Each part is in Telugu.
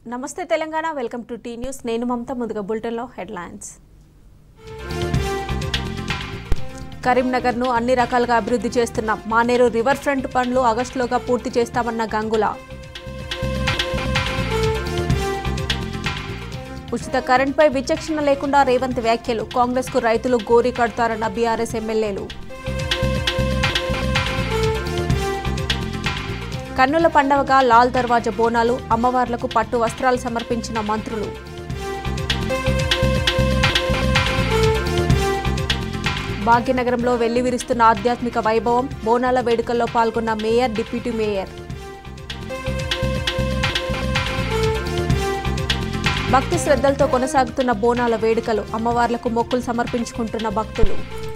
నమస్తే Telangana welcome to T news నేను మమత ముందుగా బులెటిన్లో హెడ్లైన్స్ కరీంనగర్ను అన్ని రకాలుగా అభివృద్ధి చేస్తున్నాం మానేరు రివర్ ఫ్రంట్ పనులు ఆగస్టులోగా పూర్తి చేస్తామన్న గంగుల ఉచిత కరెంట్పై విచక్షణ లేకుండా రేవంత్ వ్యాఖ్యలు కాంగ్రెస్కు రైతులు గోరి కడతారన్న బీఆర్ఎస్ ఎమ్మెల్యేలు కన్నుల పండవగా లాల్ దర్వాజా బోనాలు అమ్మవార్లకు పట్టు వస్త్రాలు సమర్పించిన మంత్రులు భాగ్యనగరంలో వెళ్లి విరుస్తున్న ఆధ్యాత్మిక వైభవం బోనాల వేడుకల్లో పాల్గొన్న మేయర్ డిప్యూటీ మేయర్ భక్తి శ్రద్ధలతో కొనసాగుతున్న బోనాల వేడుకలు అమ్మవార్లకు మొక్కులు సమర్పించుకుంటున్న భక్తులు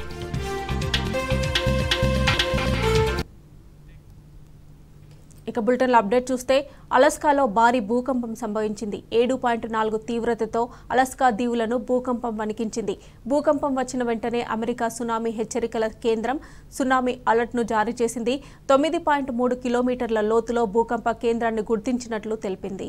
ఇక బులెటిన్లో అప్డేట్ చూస్తే అలస్కాలో భారీ భూకంపం సంభవించింది ఏడు పాయింట్ నాలుగు తీవ్రతతో అలస్కా దీవులను భూకంపం వణికించింది భూకంపం వచ్చిన వెంటనే అమెరికా సునామీ హెచ్చరికల కేంద్రం సునామీ అలర్ట్ను జారీ చేసింది తొమ్మిది పాయింట్ మూడు కిలోమీటర్ల లోతులో భూకంప కేంద్రాన్ని గుర్తించినట్లు తెలిపింది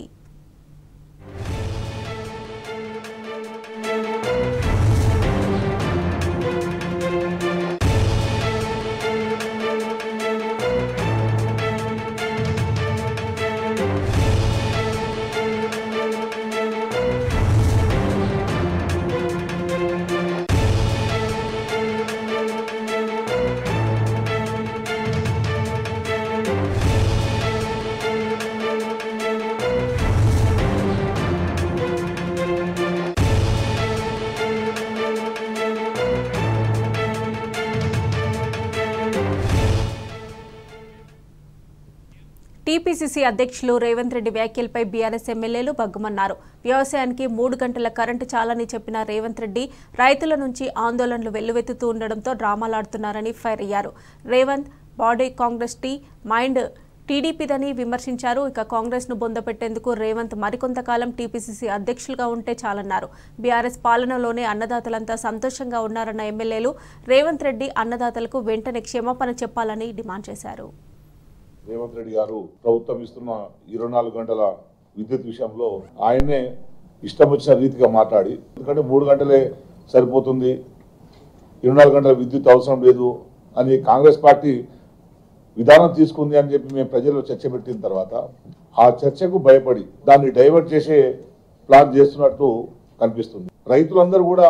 టీపీసీసీ అధ్యక్షులు రేవంత్ రెడ్డి వ్యాఖ్యలపై బీఆర్ఎస్ ఎమ్మెల్యేలు బగ్గుమన్నారు వ్యవసాయానికి మూడు గంటల కరెంటు చాలని చెప్పిన రేవంత్ రెడ్డి రైతుల నుంచి ఆందోళనలు వెల్లువెత్తుతూ ఉండడంతో డ్రామాలాడుతున్నారని ఫైర్ అయ్యారు Revanth body Congress T mind టీడీపీదని విమర్శించారు ఇక కాంగ్రెస్ ను బొందపెట్టేందుకు రేవంత్ మరికొంతకాలం టీపీసీసీ అధ్యక్షులుగా ఉంటే చాలన్నారు బీఆర్ఎస్ పాలనలోనే అన్నదాతలంతా సంతోషంగా ఉన్నారన్న ఎమ్మెల్యేలు రేవంత్ రెడ్డి అన్నదాతలకు వెంటనే క్షమాపణ చెప్పాలని డిమాండ్ చేశారు రేవంత్ రెడ్డి గారు ప్రభుత్వం ఇస్తున్న ఇరవై నాలుగు గంటల విద్యుత్ విషయంలో ఆయనే ఇష్టం వచ్చిన రీతిగా మాట్లాడి ఎందుకంటే మూడు గంటలే సరిపోతుంది ఇరవై నాలుగు గంటల విద్యుత్ అవసరం లేదు అని కాంగ్రెస్ పార్టీ విధానం తీసుకుంది అని చెప్పి మేము ప్రజల్లో చర్చ పెట్టిన తర్వాత ఆ చర్చకు భయపడి దాన్ని డైవర్ట్ చేసే ప్లాన్ చేస్తున్నట్టు కనిపిస్తుంది రైతులందరూ కూడా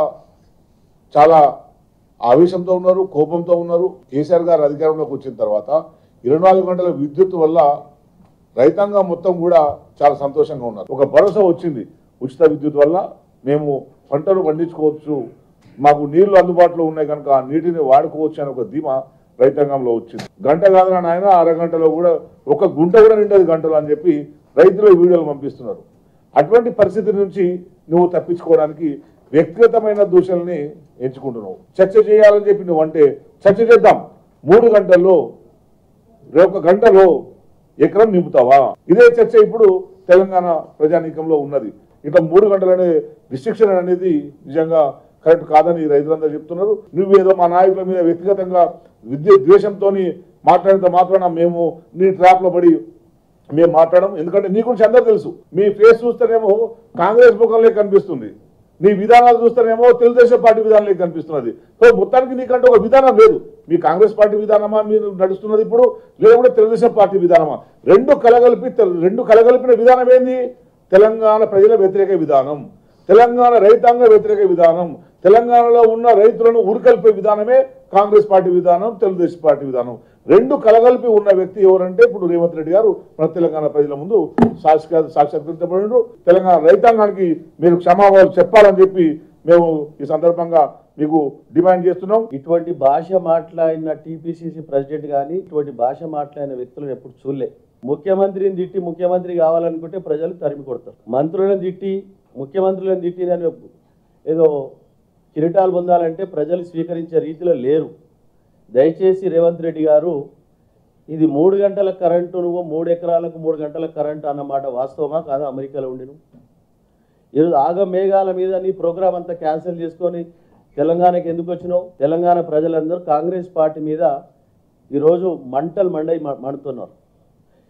చాలా ఆవేశంతో ఉన్నారు కోపంతో ఉన్నారు కేసీఆర్ గారు అధికారంలోకి వచ్చిన తర్వాత ఇరవై నాలుగు గంటల విద్యుత్ వల్ల రైతాంగం మొత్తం కూడా చాలా సంతోషంగా ఉన్నారు ఒక భరోసా వచ్చింది ఉచిత విద్యుత్ వల్ల మేము పంటలు పండించుకోవచ్చు మాకు నీళ్లు అందుబాటులో ఉన్నాయి కనుక ఆ నీటిని వాడుకోవచ్చు అనే ఒక ధీమా రైతాంగంలో వచ్చింది గంట కాదని ఆయన అరగంటలో కూడా ఒక గుంట కూడా నిండదు గంటలు అని చెప్పి రైతులు వీడియోలు పంపిస్తున్నారు అటువంటి పరిస్థితి నుంచి నువ్వు తప్పించుకోవడానికి వ్యక్తిగతమైన దూషణల్ని ఎంచుకుంటున్నావు చర్చ చేయాలని చెప్పి నువ్వు అంటే చర్చ చేద్దాం మూడు గంటల్లో ఒక గంటలో ఎకరం నింపుతావా ఇదే చర్చ ఇప్పుడు తెలంగాణ ప్రజానీకంలో ఉన్నది ఇట్లా మూడు గంటలనే రిస్ట్రిక్షన్ అనేది నిజంగా కరెక్ట్ కాదని రైతులందరూ చెప్తున్నారు నువ్వేదో మా నాయకుల మీద వ్యక్తిగతంగా విద్య ద్వేషంతో మాట్లాడినంత మాత్రాన మేము నీ ట్రాప్ లో పడి మేము మాట్లాడడం ఎందుకంటే నీ గురించి అందరూ తెలుసు మీ ఫేస్ చూస్తేనేమో కాంగ్రెస్ ముఖంలో కనిపిస్తుంది నీ విధానాలు చూస్తేనేమో తెలుగుదేశం పార్టీ విధానంలో కనిపిస్తున్నది సో మొత్తానికి నీకంటే ఒక విధానం లేదు మీ కాంగ్రెస్ పార్టీ విధానమా మీరు నడుస్తున్నది ఇప్పుడు లేకపోతే తెలుగుదేశం పార్టీ విధానమా రెండు కలగలిపి తెల- రెండు కలగలిపిన విధానం ఏంది తెలంగాణ ప్రజల వ్యతిరేక విధానం తెలంగాణ రైతాంగ వ్యతిరేక విధానం తెలంగాణలో ఉన్న రైతులను ఉరికల్పే విధానమే కాంగ్రెస్ పార్టీ విధానం తెలుగుదేశం పార్టీ విధానం రెండు కలగలిపి ఉన్న వ్యక్తి ఎవరంటే ఇప్పుడు రేవంత్ రెడ్డి గారు మన తెలంగాణ ప్రజల ముందు సాక్షా సాక్షాత్కరించబడి తెలంగాణ రైతాంగానికి మీరు క్షమాపణలు చెప్పాలని చెప్పి మేము ఈ సందర్భంగా మీకు డిమాండ్ చేస్తున్నాం ఇటువంటి భాష మాట్లాడిన టీపీసీసీ ప్రెసిడెంట్ కానీ ఇటువంటి భాష మాట్లాడిన వ్యక్తులను ఎప్పుడు చూడలే ముఖ్యమంత్రిని తిట్టి ముఖ్యమంత్రి కావాలనుకుంటే ప్రజలు తరిమి కొడతారు మంత్రులను తిట్టి ముఖ్యమంత్రులను తిట్టి నేను ఏదో కిరీటాలు పొందాలంటే ప్రజలు స్వీకరించే రీతిలో లేరు దయచేసి రేవంత్ రెడ్డి గారు ఇది మూడు గంటల కరెంటు నువ్వు మూడు ఎకరాలకు మూడు గంటల కరెంటు అన్నమాట వాస్తవమా కాదా అమెరికాలో ఉండి నువ్వు ఈరోజు ఆగ మేఘాల మీద నీ ప్రోగ్రామ్ అంతా క్యాన్సిల్ చేసుకొని తెలంగాణకి ఎందుకు వచ్చినావు తెలంగాణ ప్రజలందరూ కాంగ్రెస్ పార్టీ మీద ఈరోజు మంటలు మండై మ- మండుతున్నారు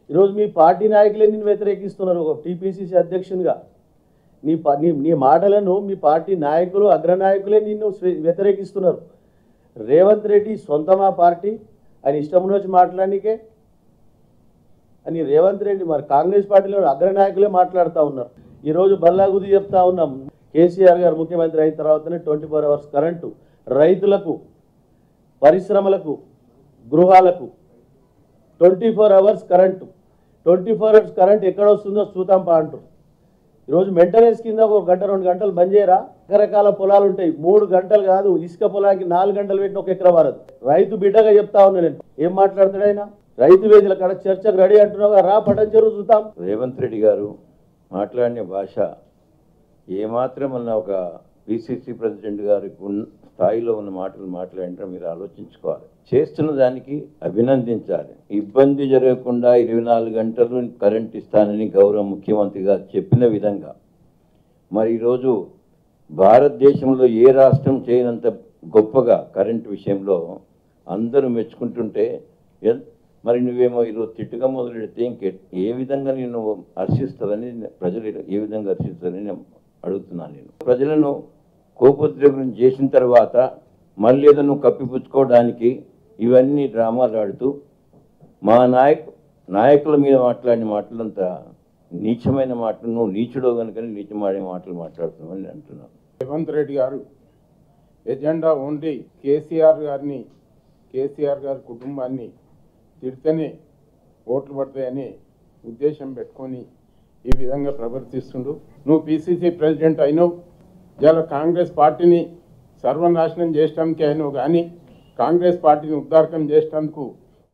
ఈరోజు మీ పార్టీ నాయకులే నిన్ను వ్యతిరేకిస్తున్నారు ఒక టీపీసీసీ అధ్యక్షునిగా నీ ప- నీ నీ మాటలను మీ పార్టీ నాయకులు అగ్రనాయకులే నిన్ను స్వీ- వ్యతిరేకిస్తున్నారు రేవంత్ రెడ్డి సొంతమా పార్టీ ఆయన ఇష్టం వచ్చి మాట్లాడనికే అని రేవంత్ రెడ్డి మరి కాంగ్రెస్ పార్టీలో అగ్రనాయకులే మాట్లాడుతూ ఉన్నారు ఈరోజు బల్లాగుది చెప్తా ఉన్నాం కేసీఆర్ గారు ముఖ్యమంత్రి అయిన తర్వాతనే ట్వంటీ ఫోర్ అవర్స్ కరెంటు రైతులకు పరిశ్రమలకు గృహాలకు twenty four hours current twenty four hours current ఎక్కడ వస్తుందో చూతాంపా అంటారు ఈరోజు మెయింటెనెన్స్ కింద ఒక గంట రెండు గంటలు బంద్ చేయరా రకరకాల పొలాలు ఉంటాయి మూడు గంటలు కాదు ఇసుక పొలానికి నాలుగు గంటలు పెట్టిన ఒక ఎకరా వారదు రైతు బిడ్డగా చెప్తా ఉన్నా నేను ఏం మాట్లాడతాడు ఆయన రైతు వేదిల కాడ చర్చకు రెడీ అంటున్నావు రా పటం చెరువు చూద్దాం రేవంత్ రెడ్డి గారు మాట్లాడిన భాష ఏమాత్రం అన్న ఒక పిసిసి ప్రెసిడెంట్ గారికి ఉన్న స్థాయిలో ఉన్న మాటలు మాట్లాడినా మీరు ఆలోచించుకోవాలి చేస్తున్న దానికి అభినందించాలి ఇబ్బంది జరగకుండా ఇరవై నాలుగు గంటలు కరెంట్ ఇస్తానని గౌరవ ముఖ్యమంత్రి గారు చెప్పిన విధంగా మరి ఈరోజు భారతదేశంలో ఏ రాష్ట్రం చేయనంత గొప్పగా కరెంట్ విషయంలో అందరూ మెచ్చుకుంటుంటే ఎన్- మరి నువ్వేమో ఈరోజు తిట్టుగా మొదలెడితే ఇంకే ఏ విధంగా నేను హర్షిస్తారని ప్రజలు ఏ విధంగా హర్షిస్తారని నేను అడుగుతున్నాను నేను ప్రజలను కోపోద్రేకం చేసిన తర్వాత మళ్ళీ ఏదో నువ్వు కప్పిపుచ్చుకోవడానికి ఇవన్నీ డ్రామాలు ఆడుతూ మా నాయక్ నాయకుల మీద మాట్లాడిన మాటలంతా నీచమైన మాటలు నువ్వు నీచుడో కనుక నీచమాడే మాటలు మాట్లాడుతున్నావు అని అంటున్నాను రేవంత్ రెడ్డి గారు ఎజెండా ఓన్లీ కేసీఆర్ గారిని కేసీఆర్ గారి కుటుంబాన్ని తిడితేనే ఓట్లు పడతాయని ఉద్దేశం పెట్టుకొని ఈ విధంగా ప్రవర్తిస్తుండు నువ్వు పిసిసి ప్రెసిడెంట్ అయినావు ఇవాళ కాంగ్రెస్ పార్టీని సర్వనాశనం చేయడానికి అయినావు కానీ కాంగ్రెస్ పార్టీని ఉద్దారకం చేసేందుకు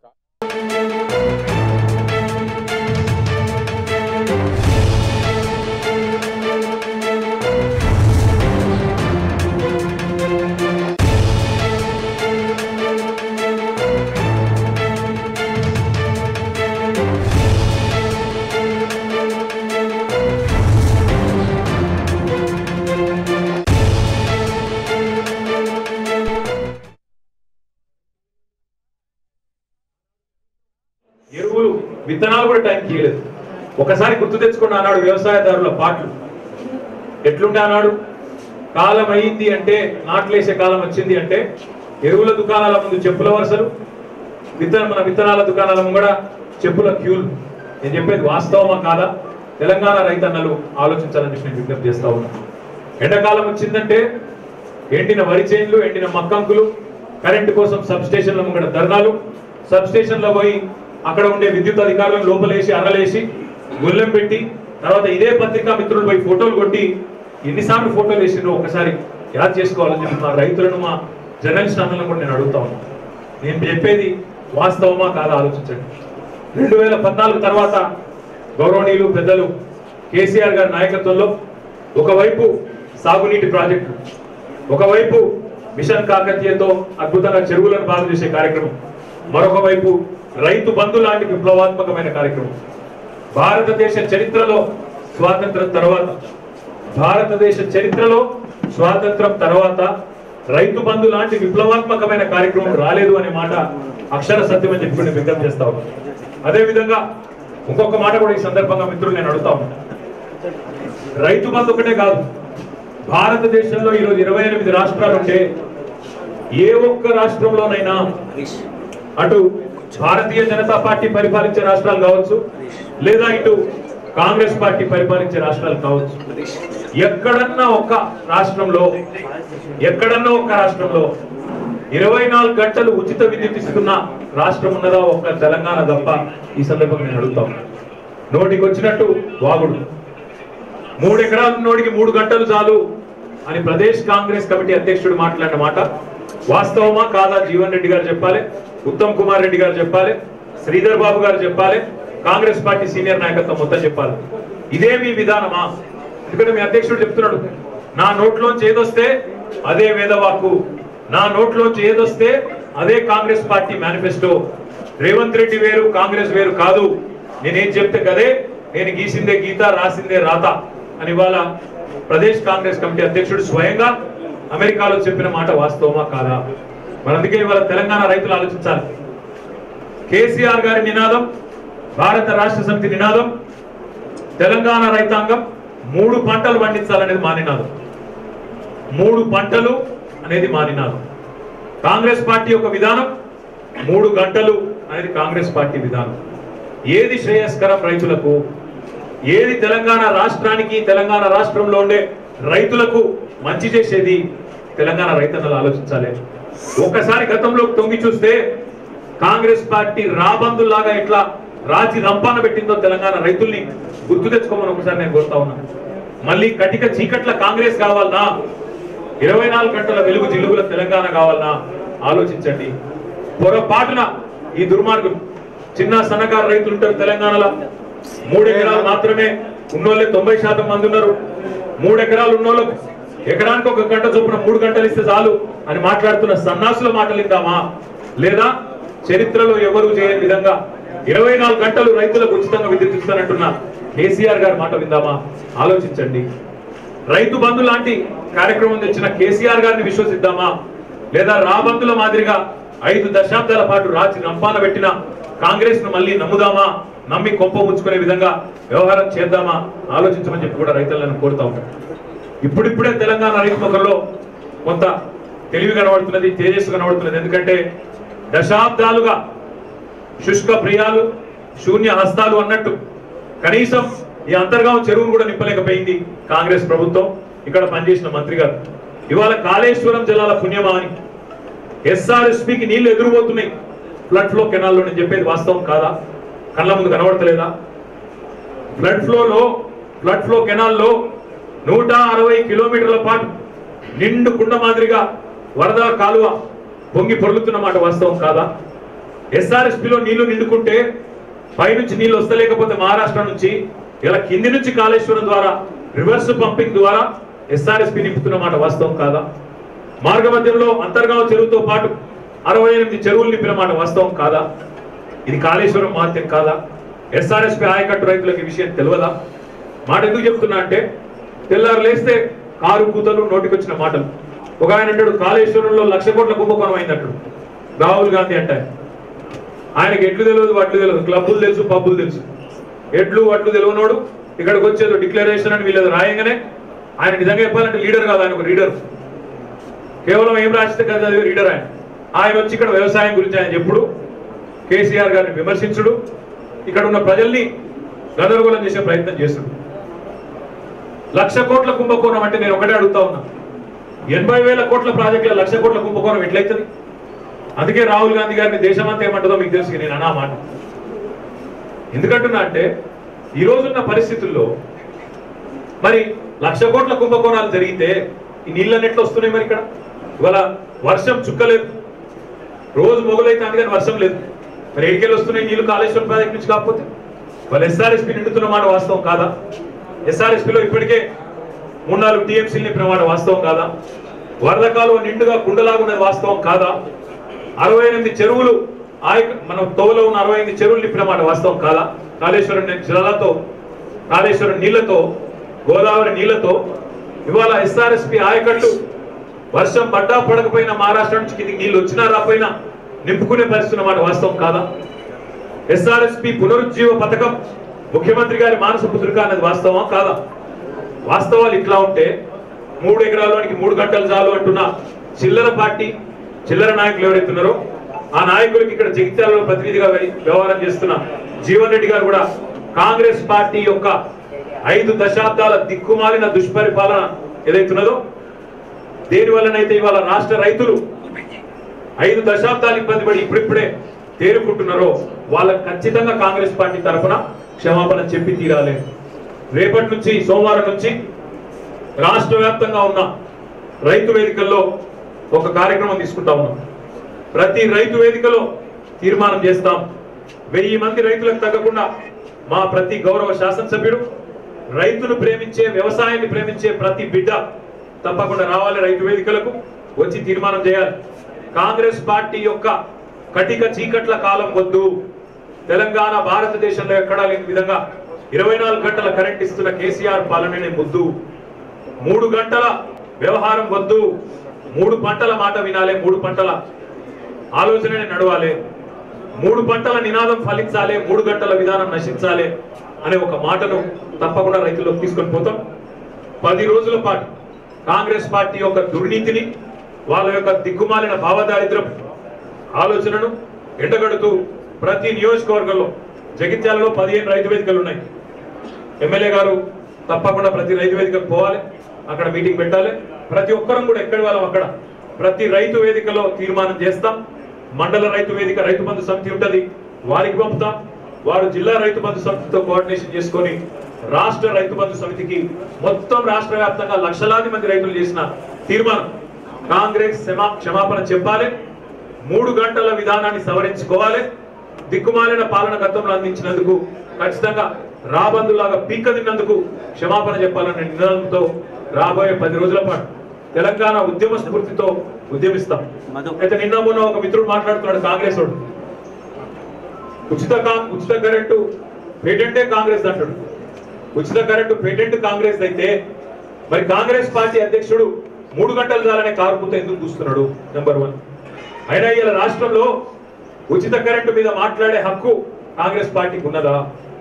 ఎరువులు విత్తనాలు కూడా టైం చేయలేదు ఒకసారి గుర్తు తెచ్చుకున్న అన్నాడు వ్యవసాయదారుల పాటలు ఎట్లుంటే అన్నాడు కాలం అయింది అంటే నాట్లేసే కాలం వచ్చింది అంటే ఎరువుల దుకాణాల ముందు చెప్పుల వరుసలు విత్తన మన విత్తనాల దుకాణాల ముంగడ చెప్పుల క్యూలు నేను చెప్పేది వాస్తవమా కాదా తెలంగాణ రైతన్నలు ఆలోచించాలని చెప్పి నేను విజ్ఞప్తి చేస్తా ఉన్నా ఎండాకాలం వచ్చిందంటే ఎండిన వరి చేన్లు ఎండిన మక్కంకులు కరెంటు కోసం సబ్ స్టేషన్ల ముంగడ ధర్నాలు సబ్ స్టేషన్లో పోయి అక్కడ ఉండే విద్యుత్ అధికారులను లోపలేసి అరలేసి గుల్లెం పెట్టి తర్వాత ఇదే పత్రికా మిత్రులు పోయి ఫోటోలు కొట్టి ఎన్నిసార్లు ఫోటోలు వేసిండ్రో ఒకసారి యాద్ చేసుకోవాలని చెప్పి మా రైతులను మా జర్నలిస్ట్ అన్నలను కూడా నేను అడుగుతా ఉన్నా నేను చెప్పేది వాస్తవమా కాదా ఆలోచించండి రెండు వేల పద్నాలుగు తర్వాత గౌరవనీయులు పెద్దలు కేసీఆర్ గారి నాయకత్వంలో ఒకవైపు సాగునీటి ప్రాజెక్టు ఒకవైపు మిషన్ కాకతీయతో అద్భుతంగా చెరువులను బాగు చేసే కార్యక్రమం మరొక వైపు రైతు బంధు లాంటి విప్లవాత్మకమైన కార్యక్రమం భారతదేశ చరిత్రలో స్వాతంత్రం తర్వాత భారతదేశ చరిత్రలో స్వాతంత్రం తర్వాత రైతు బంధు లాంటి విప్లవాత్మకమైన కార్యక్రమం రాలేదు అనే మాట అక్షర సత్యం అని చెప్పి నేను విజ్ఞప్తి చేస్తా ఉన్నాను అదే విధంగా ఇంకొక మాట కూడా ఈ సందర్భంగా మిత్రులు నేను అడుగుతా ఉన్నాను రైతు బంధు ఒకటే కాదు భారతదేశంలో ఈరోజు ఇరవై ఎనిమిది రాష్ట్రాలు ఉంటే ఏ ఒక్క రాష్ట్రంలోనైనా అటు భారతీయ జనతా పార్టీ పరిపాలించే రాష్ట్రాలు కావచ్చు లేదా ఇటు కాంగ్రెస్ పార్టీ పరిపాలించే రాష్ట్రాలు కావచ్చు ఎక్కడన్నా ఒక్క రాష్ట్రంలో ఎక్కడన్నా ఒక్క రాష్ట్రంలో ఇరవై నాలుగు గంటలు ఉచిత విద్యుత్ ఇస్తున్న రాష్ట్రం ఉన్నదా ఒక్క తెలంగాణ తప్ప ఈ సందర్భంగా నేను అడుగుతాను నోటికి వచ్చినట్టు వాగుడు మూడు ఎకరాల నోటికి మూడు గంటలు చాలు అని ప్రదేశ్ కాంగ్రెస్ కమిటీ అధ్యక్షుడు మాట్లాడిన మాట వాస్తవమా కాదా జీవన్ రెడ్డి గారు చెప్పాలి ఉత్తమ్ కుమార్ రెడ్డి గారు చెప్పాలి శ్రీధర్ బాబు గారు చెప్పాలి కాంగ్రెస్ పార్టీ సీనియర్ నాయకత్వం మొత్తం చెప్పాలి ఇదే మీ విధానమా ఎందుకంటే మీ అధ్యక్షుడు చెప్తున్నాడు నా నోట్లోంచి ఏదొస్తే అదే వేదవాక్కు నా నోట్లోంచి ఏదొస్తే అదే Congress party manifesto Revanth Reddy వేరు కాంగ్రెస్ వేరు కాదు నేనేం చెప్తే కదే నేను గీసిందే గీత రాసిందే రాత అని ఇవాళ ప్రదేశ్ కాంగ్రెస్ కమిటీ అధ్యక్షుడు స్వయంగా అమెరికాలో చెప్పిన మాట వాస్తవమా కాదా మరి అందుకే ఇవాళ తెలంగాణ రైతులు ఆలోచించాలి కేసీఆర్ గారి నినాదం భారత రాష్ట్ర సమితి నినాదం తెలంగాణ రైతాంగం మూడు పంటలు పండించాలనేది మా నినాదం మూడు పంటలు అనేది మా నినాదం కాంగ్రెస్ పార్టీ యొక్క విధానం మూడు గంటలు అనేది కాంగ్రెస్ పార్టీ విధానం ఏది శ్రేయస్కరం రైతులకు ఏది తెలంగాణ రాష్ట్రానికి తెలంగాణ రాష్ట్రంలో ఉండే రైతులకు మంచి చేసేది తెలంగాణ రైతన్నలు ఆలోచించాలి ఒక్కసారి గతంలో తొంగి చూస్తే కాంగ్రెస్ పార్టీ రాబందుల్లాగా ఎట్లా రాజీ రంపాన పెట్టిందో తెలంగాణ రైతుల్ని గుర్తు తెచ్చుకోమని ఒకసారి నేను కోరుతా ఉన్నాను మళ్ళీ కటిక చీకట్ల కాంగ్రెస్ కావాలనా ఇరవై నాలుగు గంటల వెలుగు జిలుగుల తెలంగాణ కావాలనా ఆలోచించండి పొరపాటున ఈ దుర్మార్గులు చిన్న సన్నకారు రైతులు ఉంటారు తెలంగాణలో మూడు ఎకరాలు మాత్రమే ఉన్నోళ్ళే తొంభై శాతం మంది ఉన్నారు మూడు ఎకరాలు ఉన్నోళ్ళకు ఎకరానికి ఒక గంట చొప్పున మూడు గంటలు ఇస్తే చాలు అని మాట్లాడుతున్న సన్నాసుల మాటలు ఇందామా లేదా చరిత్రలో ఎవరు చేయని విధంగా ఇరవై నాలుగు గంటలు రైతులకు ఉచితంగా విద్యుత్ ఇస్తానంటున్న కేసీఆర్ గారి మాట విందామా ఆలోచించండి రైతు బంధు లాంటి కార్యక్రమం తెచ్చిన కేసీఆర్ గారిని విశ్వసిద్దామా లేదా రాబందుల మాదిరిగా ఐదు దశాబ్దాల పాటు రాచి రంపాన పెట్టిన కాంగ్రెస్ ను మళ్ళీ నమ్ముదామా నమ్మి కొంప ముంచుకునే విధంగా వ్యవహారం చేద్దామా ఆలోచించమని చెప్పి కూడా రైతులను కోరుతా ఉంటాను ఇప్పుడిప్పుడే తెలంగాణ రైతు ముఖంలో కొంత తెలివి కనబడుతున్నది తేజస్సు కనబడుతున్నది ఎందుకంటే దశాబ్దాలుగా శుష్క ప్రియాలు శూన్య హస్తాలు అన్నట్టు కనీసం ఈ అంతర్గాం చెరువును కూడా నింపలేకపోయింది కాంగ్రెస్ ప్రభుత్వం ఇక్కడ పనిచేసిన మంత్రి గారు ఇవాళ కాళేశ్వరం జలాల పుణ్యమా అని ఎస్ఆర్ఎస్పికి నీళ్లు ఎదురుపోతున్నాయి ఫ్లడ్ ఫ్లో కెనాల్లో నేను చెప్పేది వాస్తవం కాదా కళ్ళ ముందు కనబడతలేదా ఫ్లడ్ ఫ్లోలో ఫ్లడ్ ఫ్లో కెనాల్లో నూట అరవై కిలోమీటర్ల పాటు నిండు కుండ మాదిరిగా వరద కాలువ పొంగి పొర్లుతున్న మాట వాస్తవం కాదా ఎస్ఆర్ఎస్పిలో నీళ్లు నిండుకుంటే పైనుంచి నీళ్లు వస్తలేకపోతే మహారాష్ట్ర నుంచి ఇలా కింది నుంచి కాళేశ్వరం ద్వారా రివర్స్ పంపింగ్ ద్వారా ఎస్ఆర్ఎస్పి నింపుతున్న మాట వాస్తవం కాదా మార్గ మధ్యంలో అంతర్గామ చెరువుతో పాటు అరవై ఎనిమిది చెరువులు నింపిన మాట వాస్తవం కాదా ఇది కాళేశ్వరం మార్కెట్ కాదా ఎస్ఆర్ఎస్పి ఆయకట్టు రైతులకు ఈ విషయం తెలియదా మాట ఎందుకు చెప్తున్నా అంటే తెల్లారు లేస్తే కారు కూతలు నోటికొచ్చిన మాటలు ఒక ఆయన అంటాడు కాళేశ్వరంలో లక్ష కోట్ల కుంభకోణం అయిందంటాడు రాహుల్ గాంధీ అంటే ఆయనకి ఎట్లు తెలియదు వడ్లు తెలియదు క్లబ్బులు తెలుసు పబ్బులు తెలుసు ఎడ్లు వడ్లు తెలియనోడు ఇక్కడికి వచ్చేదో డిక్లరేషన్ అని వీళ్ళది రాయంగానే ఆయన నిజంగా చెప్పాలంటే లీడర్ కాదు ఆయన ఒక లీడర్ కేవలం ఏం రాస్తే కదా అది లీడర్ ఆయన ఆయన వచ్చి ఇక్కడ వ్యవసాయం గురించి ఆయన చెప్పుడు కేసీఆర్ గారిని విమర్శించుడు ఇక్కడ ఉన్న ప్రజల్ని గందరగోళం చేసే ప్రయత్నం చేస్తుడు లక్ష కోట్ల కుంభకోణం అంటే నేను ఒకటే అడుగుతా ఉన్నా ఎనభై వేల కోట్ల ప్రాజెక్టుల లక్ష కోట్ల కుంభకోణం ఎట్లయితుంది అందుకే రాహుల్ గాంధీ గారిని దేశమంతా ఏమంటుందో మీకు తెలుసు నేను అన్నా మాట ఎందుకంటున్నా అంటే ఈ రోజున్న పరిస్థితుల్లో మరి లక్ష కోట్ల కుంభకోణాలు జరిగితే ఈ నీళ్ళని ఎట్లా వస్తున్నాయి మరి ఇక్కడ ఇవాళ వర్షం చుక్కలేదు రోజు మొగలైతే అందుకని వర్షం లేదు మరి ఎడికెళ్ళి వస్తున్నాయి నీళ్లు కాళేశ్వరం ప్రాజెక్ట్ నుంచి కాకపోతే వాళ్ళు ఎస్ఆర్ఎస్పి నిండుతున్న మాట వాస్తవం కాదా ఎస్ఆర్ఎస్పిలో ఇప్పటికే మూడు నాలుగు టీఎంసీలు నింపిన మాట వాస్తవం కాదా వరద కాలువ నిండుగా కుండలాగున్నది వాస్తవం కాదా అరవై ఎనిమిది చెరువులు ఆయ మన తోవలో ఉన్న అరవై ఎనిమిది చెరువులు నింపిన మాట వాస్తవం కాదా కాళేశ్వరం జలాలతో కాళేశ్వరం నీళ్లతో గోదావరి నీళ్లతో ఇవాళ ఎస్ఆర్ఎస్పి ఆయకట్టు వర్షం పడ్డా పడకపోయినా మహారాష్ట్ర నుంచి కిందికి నీళ్లు వచ్చినా రాపోయినా నింపుకునే పరిస్థితి మాట వాస్తవం కాదా ఎస్ఆర్ఎస్పి పునరుజ్జీవ పథకం ముఖ్యమంత్రి గారి మానస పుత్రిక అన్నది వాస్తవం కాదా వాస్తవాలు ఇట్లా ఉంటే మూడు ఎకరాలలోనికి మూడు గంటలు చాలు అంటున్న చిల్లర పార్టీ చిల్లర నాయకులు ఎవరైతే ఉన్నారో ఆ నాయకులకి ఇక్కడ జగిత్యాలలో ప్రతినిధిగా వ్య- వ్యవహారం చేస్తున్న జీవన్ రెడ్డి గారు కూడా కాంగ్రెస్ పార్టీ యొక్క ఐదు దశాబ్దాల దిక్కుమాలిన దుష్పరిపాలన ఏదైతున్నదో దేని వల్లనైతే ఇవాళ రాష్ట్ర రైతులు ఐదు దశాబ్దాలు ఇబ్బంది పడి ఇప్పుడిప్పుడే తేరుకుంటున్నారో వాళ్ళకి ఖచ్చితంగా కాంగ్రెస్ పార్టీ తరఫున క్షమాపణ చెప్పి తీరాలి రేపటి నుంచి సోమవారం నుంచి రాష్ట్ర వ్యాప్తంగా ఉన్న రైతు వేదికల్లో ఒక కార్యక్రమం తీసుకుంటా ఉన్నాం ప్రతి రైతు వేదికలో తీర్మానం చేస్తాం వెయ్యి మంది రైతులకు తగ్గకుండా మా ప్రతి గౌరవ శాసనసభ్యుడు రైతును ప్రేమించే వ్యవసాయాన్ని ప్రేమించే ప్రతి బిడ్డ తప్పకుండా రావాలి రైతు వేదికలకు వచ్చి తీర్మానం చేయాలి కాంగ్రెస్ పార్టీ యొక్క కటిక చీకట్ల కాలం వద్దు తెలంగాణ భారతదేశంలో ఎక్కడా లేని విధంగా ఇరవై నాలుగు గంటల కరెంట్ ఇస్తున్న కేసీఆర్ పాలననే ముద్దు మూడు గంటల వ్యవహారం వద్దు మూడు పంటల మాట వినాలి మూడు పంటల ఆలోచననే నడవాలి మూడు పంటల నినాదం ఫలించాలి మూడు గంటల విధానం నశించాలి అనే ఒక మాటను తప్పకుండా రైతుల్లోకి తీసుకొని పోతాం పది రోజుల పాటు కాంగ్రెస్ పార్టీ యొక్క దుర్నీతిని వాళ్ళ యొక్క దిక్కుమాలిన భావదారిద్రం ఆలోచనను ఎండగడుతూ ప్రతి నియోజకవర్గంలో జగిత్యాలలో పదిహేను రైతు వేదికలు ఉన్నాయి ఎమ్మెల్యే గారు తప్పకుండా ప్రతి రైతు వేదికకు పోవాలి అక్కడ మీటింగ్ పెట్టాలి ప్రతి ఒక్కరం కూడా ఎక్కడి వాళ్ళం అక్కడ ప్రతి రైతు వేదికలో తీర్మానం చేస్తాం మండల రైతు వేదిక రైతు బంధు సమితి ఉంటది వారికి పంపుతాం వారు జిల్లా రైతు బంధు సమితితో కోఆర్డినేషన్ చేసుకొని రాష్ట్ర రైతు బంధు సమితికి మొత్తం రాష్ట్ర వ్యాప్తంగా లక్షలాది మంది రైతులు చేసిన తీర్మానం కాంగ్రెస్ క్షమా- క్షమాపణ చెప్పాలి మూడు గంటల విధానాన్ని సవరించుకోవాలి దిక్కుమాలిన పాలన గతంలో అందించినందుకు ఖచ్చితంగా రాబందులాగా పీక తిన్నందుకు క్షమాపణ చెప్పాలనే నినాదంతో రాబోయే పది రోజుల పాటు తెలంగాణ ఉద్యమ స్ఫూర్తితో ఉద్యమిస్తాం అయితే నిన్న మొన్న ఒక మిత్రుడు మాట్లాడుతున్నాడు కాంగ్రెస్ వాడు ఉచిత కా- ఉచిత కరెంటు పేటెంటే కాంగ్రెస్ అంటాడు ఉచిత కరెంటు పేటెంట్ కాంగ్రెస్ అయితే మరి కాంగ్రెస్ పార్టీ అధ్యక్షుడు మూడు గంటలు చాలనే కారుపుతో ఎందుకు చూస్తున్నాడు నెంబర్ వన్ అయినా ఇలా రాష్ట్రంలో ఉచిత కరెంటు మీద మాట్లాడే హక్కు కాంగ్రెస్ పార్టీకి ఉన్నదా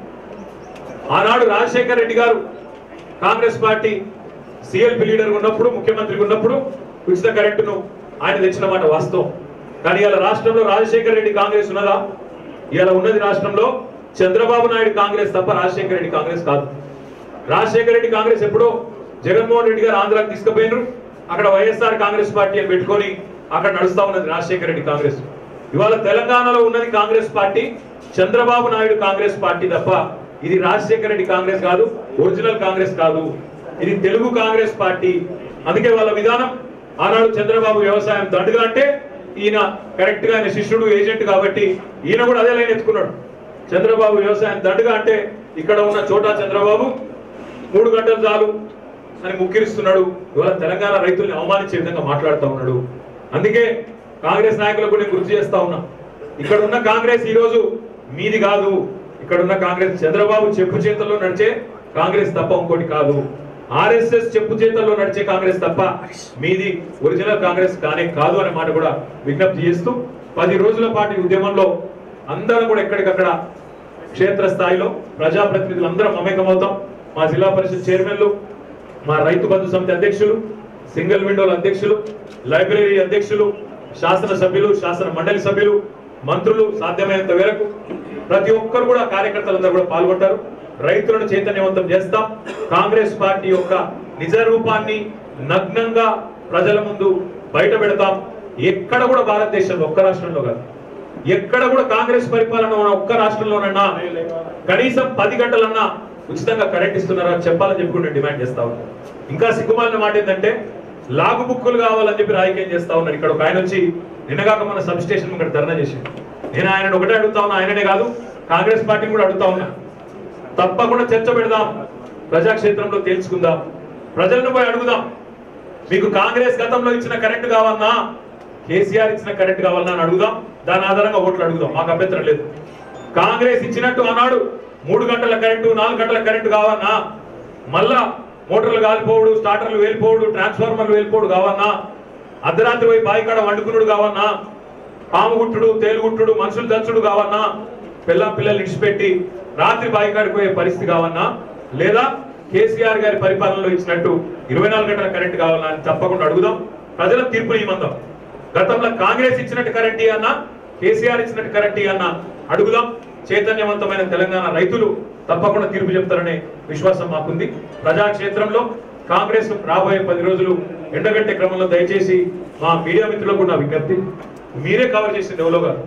ఆనాడు రాజశేఖర రెడ్డి గారు కాంగ్రెస్ పార్టీ సిఎల్పి లీడర్ ఉన్నప్పుడు ముఖ్యమంత్రి ఉన్నప్పుడు ఉచిత కరెంటును ఆయన తెచ్చిన మాట వాస్తవం కానీ ఇలా రాష్ట్రంలో రాజశేఖర రెడ్డి కాంగ్రెస్ ఉన్నదా ఇలా ఉన్నది రాష్ట్రంలో చంద్రబాబు నాయుడు కాంగ్రెస్ తప్ప రాజశేఖర రెడ్డి కాంగ్రెస్ కాదు రాజశేఖర రెడ్డి కాంగ్రెస్ ఎప్పుడో జగన్మోహన్ రెడ్డి గారు ఆంధ్రాకి తీసుకుపోయినారు అక్కడ వైఎస్ఆర్ కాంగ్రెస్ పార్టీ అని పెట్టుకొని అక్కడ నడుస్తా ఉన్నది రాజశేఖర రెడ్డి కాంగ్రెస్ ఇవాళ తెలంగాణలో ఉన్నది Congress party Chandrababu Naidu Congress party తప్ప ఇది రాజశేఖర రెడ్డి కాంగ్రెస్ కాదు ఒరిజినల్ కాంగ్రెస్ కాదు ఇది తెలుగు కాంగ్రెస్ పార్టీ అందుకే వాళ్ళ విధానం ఆనాడు చంద్రబాబు వ్యవసాయం దండుగా అంటే ఈయన కరెక్ట్ గా ఆయన శిష్యుడు ఏజెంట్ కాబట్టి ఈయన కూడా అదే లైన్ ఎత్తుకున్నాడు చంద్రబాబు వ్యవసాయం దండుగా అంటే ఇక్కడ ఉన్న చోటా చంద్రబాబు మూడు గంటలు చాలు అని ముక్కిరిస్తున్నాడు ఇవాళ తెలంగాణ రైతుల్ని అవమానించే విధంగా మాట్లాడుతూ ఉన్నాడు అందుకే కాంగ్రెస్ నాయకులకు నేను గుర్తు చేస్తా ఉన్నా ఇక్కడ ఉన్న కాంగ్రెస్ ఈ రోజు మీది కాదు ఇక్కడ ఉన్న కాంగ్రెస్ చంద్రబాబు చెప్పు చేతల్లో నడిచే కాంగ్రెస్ తప్ప ఇంకోటి కాదు ఆర్ఎస్ఎస్ చెప్పు చేతల్లో నడిచే కాంగ్రెస్ తప్ప మీది ఒరిజినల్ కాంగ్రెస్ కానే కాదు అనే మాట కూడా విజ్ఞప్తి చేస్తూ పది రోజుల పాటు ఈ ఉద్యమంలో అందరం కూడా ఎక్కడికక్కడ క్షేత్ర స్థాయిలో ప్రజాప్రతినిధులు అందరం మమేకమవుతాం మా జిల్లా పరిషత్ చైర్మన్లు మా రైతు బంధు సమితి అధ్యక్షులు సింగిల్ విండోల అధ్యక్షులు లైబ్రరీ అధ్యక్షులు శాసన సభ్యులు శాసన మండలి సభ్యులు మంత్రులు సాధ్యమైనంత మేరకు ప్రతి ఒక్కరు కూడా కార్యకర్తలందరూ కూడా పాల్గొంటారు రైతులను చైతన్యవంతం చేస్తాం కాంగ్రెస్ పార్టీ యొక్క నిజ రూపాన్ని నగ్నంగా ప్రజల ముందు బయట పెడతాం ఎక్కడ కూడా భారతదేశంలో ఒక్క రాష్ట్రంలో కాదు ఎక్కడ కూడా కాంగ్రెస్ పరిపాలన ఉన్న ఒక్క రాష్ట్రంలోనన్నా కనీసం పది గంటలన్నా ఉచితంగా కరెంట్ ఇస్తున్నారా అని చెప్పాలని చెప్పి కూడా నేను డిమాండ్ చేస్తా ఉన్నాను ఇంకా సిగ్గుమాలిన మాట ఏంటంటే లాగు బుక్కులు కావాలని చెప్పి రాజకీయం చేస్తా ఉన్నారు ఇక్కడ ఒక ఆయన వచ్చి నిన్నగాక మన సబ్ స్టేషన్ ఇక్కడ ధర్నా చేసి నేను ఆయన ఒకటే అడుగుతా ఉన్నా ఆయననే కాదు కాంగ్రెస్ పార్టీని కూడా అడుగుతా ఉన్నా తప్పకుండా చర్చ పెడదాం ప్రజాక్షేత్రంలో తేల్చుకుందాం ప్రజలను పోయి అడుగుదాం మీకు కాంగ్రెస్ గతంలో ఇచ్చిన కరెంట్ కావాలన్నా కేసీఆర్ ఇచ్చిన కరెంట్ కావాలన్నా అని అడుగుదాం దాని ఆధారంగా ఓట్లు అడుగుదాం మాకు అభ్యంతరం లేదు కాంగ్రెస్ ఇచ్చినట్టు ఆనాడు మూడు గంటల కరెంటు నాలుగు గంటల కరెంటు కావాలన్నా మళ్ళా మోటార్లు కాలిపోవుడు స్టార్టర్లు వెళ్ళిపోవుడు ట్రాన్స్ఫార్మర్లు వెళ్ళిపోవుడు కావన్నా అర్ధరాత్రి పోయి బాయికాడ వండుకునుడు కావన్నా పాము గుట్టుడు తేలుగుట్టుడు మనుషులు దంచుడు కావన్నా పిల్లం పిల్లలు ఇడిచిపెట్టి రాత్రి బాయికాడికి పోయే పరిస్థితి కావన్నా లేదా కేసీఆర్ గారి పరిపాలనలో ఇచ్చినట్టు ఇరవై నాలుగు గంటల కరెంట్ కావాలన్నా అని తప్పకుండా అడుగుదాం ప్రజల తీర్పుని ఇవ్వందాం గతంలో కాంగ్రెస్ ఇచ్చినట్టు కరెంట్ అన్నా కేసీఆర్ ఇచ్చినట్టు కరెంట్ అన్నా అడుగుదాం చైతన్యవంతమైన తెలంగాణ రైతులు తప్పకుండా తీర్పు చెప్తారనే విశ్వాసం మాకుంది ప్రజాక్షేత్రంలో కాంగ్రెస్ రాబోయే పది రోజులు ఎండగట్టే క్రమంలో దయచేసి మా మీడియా మిత్రులకు నా విజ్ఞప్తి మీరే కవర్ చేసింది ఎవరో గారు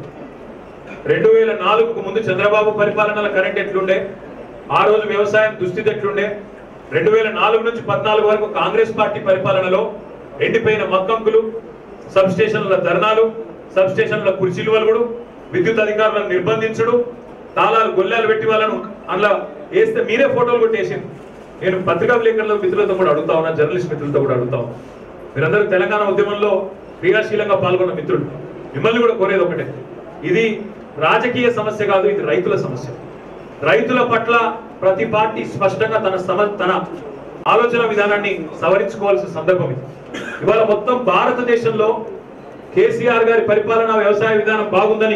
రెండు వేల నాలుగుకు ముందు చంద్రబాబు పరిపాలనలో కరెంట్ ఎట్లుండే ఆ రోజు వ్యవసాయం దుస్థితి ఎట్లుండే రెండు వేల నాలుగు నుంచి పద్నాలుగు వరకు కాంగ్రెస్ పార్టీ పరిపాలనలో ఎండిపోయిన మక్కంకులు సబ్ స్టేషన్ల ధర్నాలు సబ్ స్టేషన్ల కుర్చీలు వలుగుడు విద్యుత్ అధికారులను నిర్బంధించుడు తాళాలు గొల్లాలు పెట్టి వాళ్ళను అందులో వేస్తే మీరే ఫోటోలు కొట్టేసింది నేను పత్రికా విలేకరుల మిత్రులతో కూడా అడుగుతా ఉన్నా జర్నలిస్ట్ మిత్రులతో కూడా అడుగుతా ఉన్నా మీరందరూ తెలంగాణ ఉద్యమంలో క్రియాశీలంగా పాల్గొన్న మిత్రులు మిమ్మల్ని కూడా కోరేది ఒకటే ఇది రాజకీయ సమస్య కాదు ఇది రైతుల సమస్య రైతుల పట్ల ప్రతి పార్టీ స్పష్టంగా తన సమ తన ఆలోచన విధానాన్ని సవరించుకోవాల్సిన సందర్భం ఇది ఇవాళ మొత్తం భారతదేశంలో కేసీఆర్ గారి పరిపాలన వ్యవసాయ విధానం బాగుందని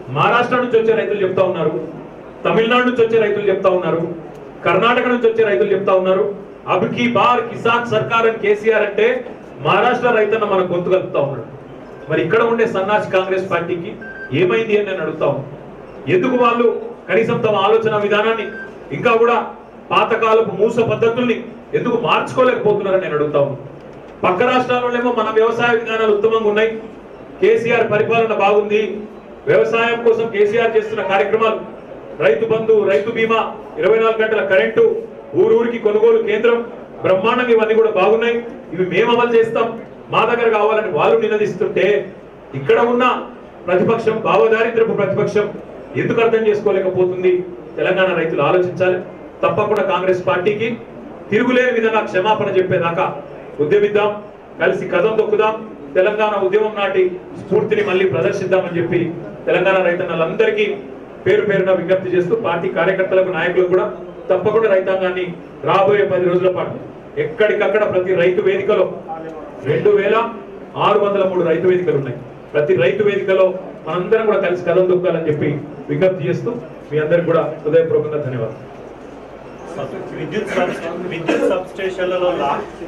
మహారాష్ట్ర నుంచి వచ్చే రైతులు చెప్తా ఉన్నారు తమిళనాడు నుంచి వచ్చే రైతులు చెప్తా ఉన్నారు కర్ణాటక నుంచి వచ్చే రైతులు చెప్తా ఉన్నారు అబ్కి బార్ కిసాన్ సర్కార్ అని కేసీఆర్ అంటే మహారాష్ట్ర రైతన్న మన గొంతు కలుపుతా ఉన్నాడు మరి ఇక్కడ ఉండే సన్నాసి కాంగ్రెస్ పార్టీకి ఏమైంది అని నేను అడుగుతా ఉన్నాను ఎందుకు వాళ్ళు కనీసం తమ ఆలోచన విధానాన్ని ఇంకా కూడా పాతకాలపు మూస పద్ధతుల్ని ఎందుకు మార్చుకోలేకపోతున్నారని నేను అడుగుతా ఉన్నాను పక్క రాష్ట్రాల్లోనేమో మన వ్యవసాయ విధానాలు ఉత్తమంగా ఉన్నాయి కేసీఆర్ పరిపాలన బాగుంది వ్యవసాయం కోసం కేసీఆర్ చేస్తున్న కార్యక్రమాలు రైతు బంధు రైతు బీమా ఇరవై నాలుగు గంటల కరెంటు ఊరూరికి కొనుగోలు కేంద్రం బ్రహ్మాండం ఇవన్నీ కూడా బాగున్నాయి ఇవి మేము అమలు చేస్తాం మా దగ్గర కావాలని వాళ్ళు నినదిస్తుంటే ఇక్కడ ఉన్న ప్రతిపక్షం భావదారిద్రపు ప్రతిపక్షం ఎందుకు అర్థం చేసుకోలేకపోతుంది తెలంగాణ రైతులు ఆలోచించాలి తప్పకుండా కాంగ్రెస్ పార్టీకి తిరుగులేని విధంగా క్షమాపణ చెప్పేదాకా ఉద్యమిద్దాం కలిసి కథం తొక్కుదాం తెలంగాణ ఉద్యమం నాటి స్ఫూర్తిని మళ్ళీ ప్రదర్శిద్దామని చెప్పి తెలంగాణ రైతన్నలందరికీ పేరు పేరున విజ్ఞప్తి చేస్తూ పార్టీ కార్యకర్తలకు నాయకులకు కూడా తప్పకుండా రైతాంగాన్ని రాబోయే పది రోజుల పాటు ఎక్కడికక్కడ ప్రతి రైతు వేదికలో రెండు వేల ఆరు వందల మూడు రైతు వేదికలు ఉన్నాయి ప్రతి రైతు వేదికలో మనందరం కూడా కలిసి కథం తొక్కాలని చెప్పి విజ్ఞప్తి చేస్తూ మీ అందరికి కూడా హృదయపూర్వకంగా ధన్యవాదాలు విద్యుత్ సబ్ విద్యుత్ సబ్ స్టేషన్లలో లా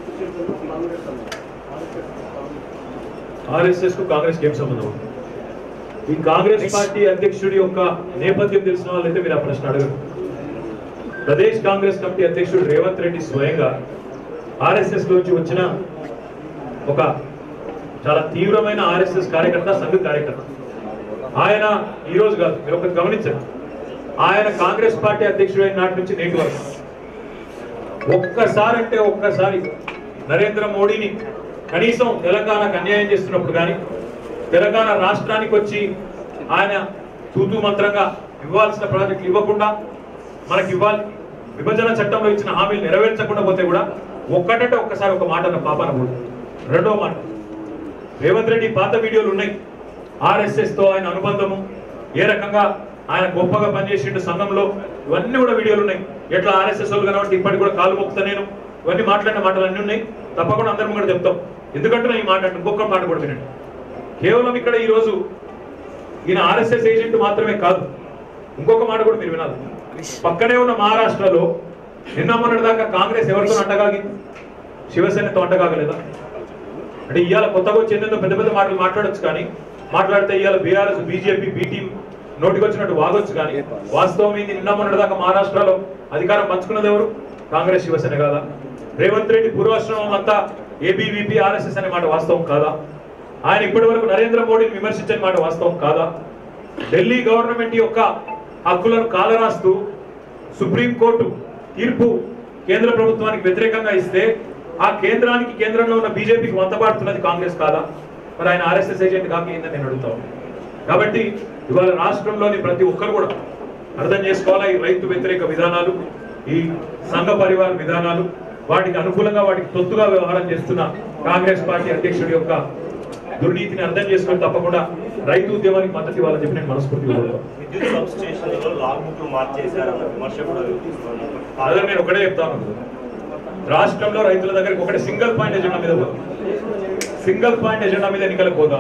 ఆర్ఎస్ఎస్ కు కాంగ్రెస్ కి ఏం సంబంధం ఉంది? ఈ కాంగ్రెస్ పార్టీ అధ్యక్షుడి యొక్క నేపథ్యం తెలిసిన వాళ్ళైతే మీరు ఆ ప్రశ్న అడగరు ప్రదేశ్ కాంగ్రెస్ కమిటీ అధ్యక్షుడు రేవంత్ రెడ్డి స్వయంగా ఆర్ఎస్ఎస్ లోంచి వచ్చిన ఒక చాలా తీవ్రమైన ఆర్ఎస్ఎస్ కార్యకర్త సంఘ కార్యకర్త ఆయన ఈ రోజు కాదు మీరు ఒకటి గమనించండి ఆయన కాంగ్రెస్ పార్టీ అధ్యక్షుడైన నాటి నుంచి నేటి వరకు ఒక్కసారి అంటే ఒక్కసారి నరేంద్ర మోడీని కనీసం తెలంగాణకు అన్యాయం చేస్తున్నప్పుడు కానీ తెలంగాణ రాష్ట్రానికి వచ్చి ఆయన తూతూ మంత్రంగా ఇవ్వాల్సిన ప్రాజెక్టులు ఇవ్వకుండా మనకి ఇవ్వాలి విభజన చట్టంలో ఇచ్చిన హామీలు నెరవేర్చకుండా పోతే కూడా ఒక్కటంటే ఒక్కసారి ఒక మాట అన్న పాపన కూడా రెండో మాట రేవంత్ రెడ్డి పాత వీడియోలు ఉన్నాయి ఆర్ఎస్ఎస్ తో ఆయన అనుబంధము ఏ రకంగా ఆయన గొప్పగా పనిచేసిండు సంఘంలో ఇవన్నీ కూడా వీడియోలు ఉన్నాయి ఎట్లా ఆర్ఎస్ఎస్ వాళ్ళు కాబట్టి ఇప్పటికి కూడా కాలు మొక్కుతా నేను ఇవన్నీ మాట్లాడిన మాటలు అన్నీ ఉన్నాయి తప్పకుండా అందరం కూడా చెప్తాం ఎందుకంటే నేను ఈ మాట అంటే ఇంకొక మాట కూడా వినండి కేవలం ఇక్కడ ఈ రోజు ఈయన ఆర్ఎస్ఎస్ ఏజెంట్ మాత్రమే కాదు ఇంకొక మాట కూడా మీరు వినాలి పక్కనే ఉన్న మహారాష్ట్రలో నిన్న మొన్నటి దాకా కాంగ్రెస్ ఎవరితో అంటగాగింది శివసేనతో అంటగాగలేదా అంటే ఇవాళ కొత్తగా వచ్చి ఎన్నెన్నో పెద్ద పెద్ద మాటలు మాట్లాడొచ్చు కానీ మాట్లాడితే ఇవాళ బీఆర్ఎస్ బీజేపీ బీటీ నోటికి వచ్చినట్టు వాగొచ్చు కానీ వాస్తవం ఏంది నిన్న మొన్నటి దాకా మహారాష్ట్రలో అధికారం పంచుకున్నది ఎవరు కాంగ్రెస్ శివసేన కాదా రేవంత్ రెడ్డి పూర్వాశ్రమం అంతా ఏబీవీపీ ఆర్ఎస్ఎస్ అనే మాట వాస్తవం కాదా ఆయన ఇప్పటి వరకు నరేంద్ర మోడీని విమర్శించని మాట వాస్తవం కాదా ఢిల్లీ గవర్నమెంట్ యొక్క హక్కులను కాలరాస్తూ సుప్రీంకోర్టు తీర్పు కేంద్ర ప్రభుత్వానికి వ్యతిరేకంగా ఇస్తే ఆ కేంద్రానికి కేంద్రంలో ఉన్న బీజేపీకి వంతపాడుతున్నది కాంగ్రెస్ కాదా మరి ఆయన ఆర్ఎస్ఎస్ ఏజెంట్ కాక ఏందని నేను అడుగుతా ఉన్నాను. కాబట్టి ఇవాళ రాష్ట్రంలోని ప్రతి ఒక్కరు కూడా అర్థం చేసుకోవాలా ఈ రైతు వ్యతిరేక విధానాలు ఈ సంఘ పరివార విధానాలు వాటికి అనుకూలంగా వాటికి తొత్తుగా వ్యవహారం చేస్తున్న కాంగ్రెస్ పార్టీ అధ్యక్షుడి యొక్క దుర్నీతిని అర్థం చేసుకొని తప్పకుండా రైతు ఉద్యమానికి మద్దతు ఇవ్వాలని చెప్పి నేను మనస్ఫూర్తిగా కోరుతాను విద్యుత్ సబ్ స్టేషన్లలో లాగ్ బుక్లు మార్చేశారన్న విమర్శ కూడా వినిపిస్తోంది. అదే నేను ఒకటే చెప్తాను రాష్ట్రంలో రైతుల దగ్గరికి ఒకటి సింగిల్ పాయింట్ ఎజెండా మీద పోదాం సింగిల్ పాయింట్ ఎజెండా మీద ఎన్నికలకు పోదాం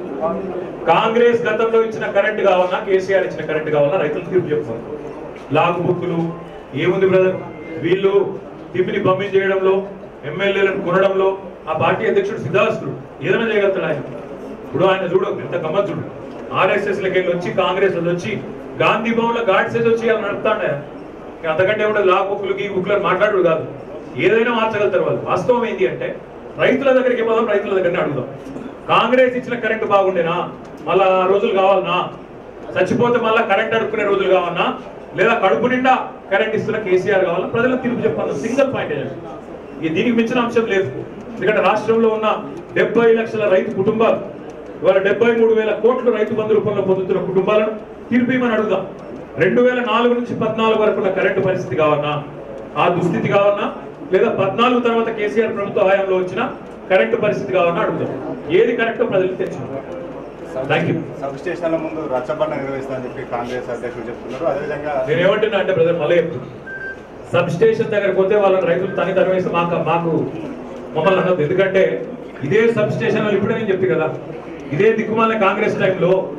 కాంగ్రెస్ గతంలో ఇచ్చిన కరెంట్ కావాలన్నా కేసీఆర్ ఇచ్చిన కరెంట్ కావాలన్నా రైతులు తీర్పు చెప్తారు లాగు బుక్కులు ఏముంది బ్రదర్ వీళ్ళు తిప్పిని పంపించేయడంలో ఎమ్మెల్యేలను కొనడంలో ఆ పార్టీ అధ్యక్షుడు సిద్ధాస్తుడు ఏదైనా చేయగలుగుతాడు ఆయన ఇప్పుడు ఆయన చూడు ఎంత గమ్మత్ చూడు ఆర్ఎస్ఎస్ లకి వెళ్ళి వచ్చి కాంగ్రెస్ లో వచ్చి గాంధీ భవన్ లో గాడ్సెస్ వచ్చి అలా నడుపుతాండే ఇంకా అంతకంటే కూడా లా బుక్కులు ఈ బుక్కులు అని మాట్లాడు కాదు ఏదైనా మార్చగలుగుతారు వాళ్ళు వాస్తవం ఏంటి అంటే రైతుల దగ్గరికి పోదాం రైతుల దగ్గరనే అడుగుదాం కాంగ్రెస్ ఇచ్చిన కరెంట్ బాగుండేనా మళ్ళా ఆ రోజులు కావాలనా చచ్చిపోతే మళ్ళా కరెంట్ అడుక్కునే రోజులు కావాలన్నా లేదా కడుపు నిండా కరెంట్ ఇస్తున్న కేసీఆర్ కావాలా ప్రజలకు తీర్పు చెప్పాలి సింగిల్ పాయింట్ ఇక దీనికి మించిన అంశం లేదు ఎందుకంటే రాష్ట్రంలో ఉన్న డెబ్బై లక్షల రైతు కుటుంబాలు ఇవాళ డెబ్బై మూడు వేల కోట్లు రైతు బంధు రూపంలో పొందుతున్న కుటుంబాలను తీర్పు ఇవ్వమని అడుగుదాం రెండు వేల నాలుగు నుంచి పద్నాలుగు వరకు ఉన్న కరెంటు పరిస్థితి కావన్నా ఆ దుస్థితి కావన్నా లేదా పద్నాలుగు తర్వాత కేసీఆర్ ప్రభుత్వ హయాంలో వచ్చిన కరెంటు పరిస్థితి కావన్నా అడుగుదాం ఏది కరెక్టో ప్రజలకు తెచ్చుకుంటాం థ్యాంక్ యూ సబ్ స్టేషన్ల ముందు రచ్చబండ నిర్వహిస్తామని చెప్పి కాంగ్రెస్ అధ్యక్షులు చెప్తున్నారు అదేవిధంగా నేను ఏమంటున్నా అంటే బ్రదర్ మళ్ళీ చెప్తున్నా సబ్ స్టేషన్ దగ్గరకు పోతే వాళ్ళని రైతులు తని తరివేస్తే మాకు మాకు మమ్మల్ని అన్నది ఎందుకంటే ఇదే సబ్ స్టేషన్ ఇప్పుడే నేను చెప్తే కదా ఇదే దిక్కుమాల కాంగ్రెస్ టైంలో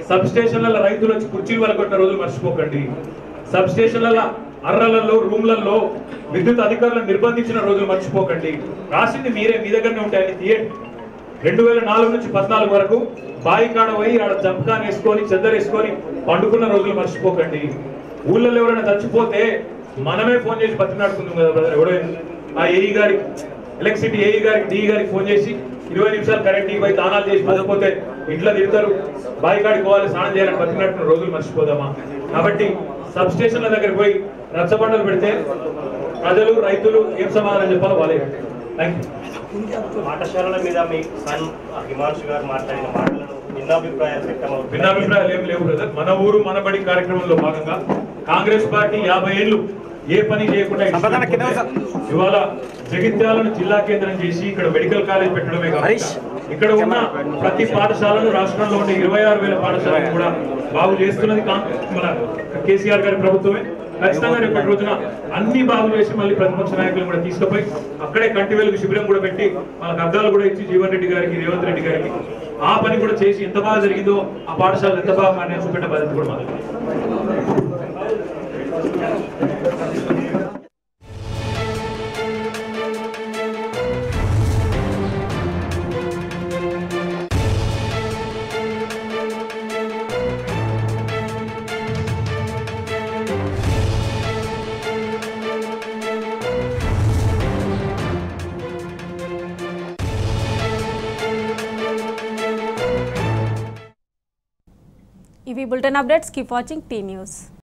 సబ్ స్టేషన్లలో రైతులు వచ్చి కుర్చీలు వలకొట్టిన రోజులు మర్చిపోకండి సబ్ స్టేషన్లలో అర్రలలో రూమ్లలో విద్యుత్ అధికారులను నిర్బంధించిన రోజులు మర్చిపోకండి రాసింది మీరే మీ దగ్గరనే ఉంటాయని తీయండి రెండు వేల నాలుగు నుంచి పద్నాలుగు వరకు బాయి కాడ పోయి ఆడ జంపకాన్ వేసుకొని చెద్దరు వేసుకొని పండుకున్న రోజులు మర్చిపోకండి ఊళ్ళలో ఎవరైనా చచ్చిపోతే మనమే ఫోన్ చేసి బతినాడుకుందాం కదా బ్రదర్ ఎవడో ఆ ఏఈ గారికి ఎలక్ట్రిసిటీ ఏఈ గారికి డి గారికి ఫోన్ చేసి ఇరవై నిమిషాలు కరెంట్ పోయి దానాలు చేసి పోతే ఇంట్లో తిడతారు బాయి కాడికి పోవాలి స్నానం చేయాలని బతికినట్టు రోజులు మర్చిపోదామా కాబట్టి సబ్ స్టేషన్ల దగ్గరికి పోయి రచ్చబండలు పెడితే ప్రజలు రైతులు ఏం సమాధానం చెప్పాలో వాళ్ళే థ్యాంక్ యూ పాఠశాలల మీద మీ సన్ హిమాంశు గారు మాట్లాడిన మాటలను భిన్నాభిప్రాయాలు వ్యక్తమవుతున్నాయి భిన్నాభిప్రాయాలు ఏం లేవు బ్రదర్ మన ఊరు మన బడి కార్యక్రమంలో భాగంగా కాంగ్రెస్ పార్టీ యాభై ఏళ్ళు ఏ పని చేయకుండా ఇచ్చిపోతే ఇవాళ జగిత్యాలను జిల్లా కేంద్రం చేసి ఇక్కడ మెడికల్ కాలేజ్ పెట్టడమే కాకుండా ఇక్కడ ఉన్న ప్రతి పాఠశాలను రాష్ట్రంలో ఉండే ఇరవై ఆరు వేల పాఠశాలను కూడా బాగు చేస్తున్నది కాం- మన కేసీఆర్ గారి ప్రభుత్వమే ఖచ్చితంగా రేపటి రోజున అన్ని బాగు చేసి మళ్ళీ ప్రతిపక్ష నాయకులు కూడా తీసుకుపోయి అక్కడే కంటి వెలుగు శిబిరం కూడా పెట్టి వాళ్ళకి అద్దాలు కూడా ఇచ్చి జీవన్ రెడ్డి గారికి రేవంత్ రెడ్డి గారికి ఆ పని కూడా చేసి ఎంత బాగా జరిగిందో ఆ పాఠశాల ఎంత బాగా మారినా చూపెట్టే బాధ్యత కూడా మాది ఇవి bulletin updates keep watching T news